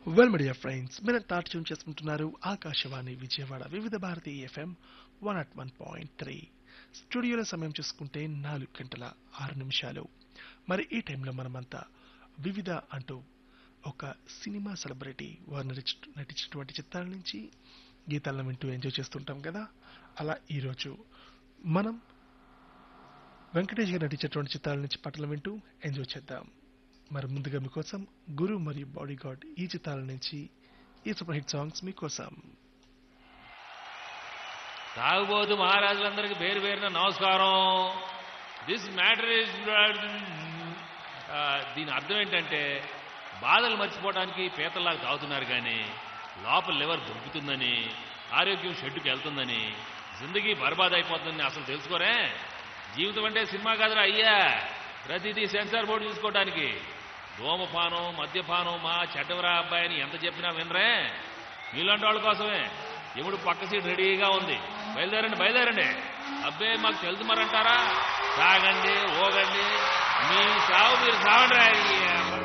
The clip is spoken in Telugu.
వెల్ మీడియా ఫ్రెండ్స్ మీరు తాటి ట్యూన్ చేసుకుంటున్నారు Akashvani Vijayawada Vividh Bharati FM one at one point three స్టూడియోలో సమయం చూసుకుంటే నాలుగు గంటల ఆరు నిమిషాలు మరి ఈ టైంలో మనమంతా వివిధ అంటూ ఒక సినిమా సెలబ్రిటీ వారు నటించ- నటించినటువంటి చిత్రాల నుంచి గీతాలను వింటూ ఎంజాయ్ చేస్తుంటాం కదా అలా ఈరోజు మనం వెంకటేష్ గారు నటించేటువంటి చిత్రాల నుంచి పాటలు వింటూ ఎంజాయ్ చేద్దాం మరి ముందుగా మీకోసం గురు మరియు బాడీ గార్డ్ ఈ చిత్రాల నుంచి ఈ సూపర్ హిట్ సాంగ్స్ మీకోసం తాగుబోతు మహారాజులందరికీ పేరు పేరున నమస్కారం దిస్ మ్యాటర్ ఇస్ దీని అర్థం ఏంటంటే బాధలు మర్చిపోవడానికి పీతల్లాగా తాగుతున్నారు కానీ లోపల లివర్ దొరుకుతుందని ఆరోగ్యం షెడ్డుకి వెళ్తుందని జిందగీ బర్బాద్ అయిపోతుందని అసలు తెలుసుకోరే జీవితం అంటే సినిమా కాదురా అయ్యా ప్రతిదీ సెన్సార్ బోర్డు చూసుకోవడానికి ధూమపానం మద్యపానం మా చెడ్డవరా అబ్బాయిని ఎంత చెప్పినా వినరే మీలాంటి వాళ్ళ కోసమే ఎముడు పక్క సీట్ రెడీగా ఉంది బయలుదేరండి బయలుదేరండి అబ్బే మాకు తెలుసు మరంటారా తాగండి ఓగండి మీ సాగు మీరు సాగండి రా.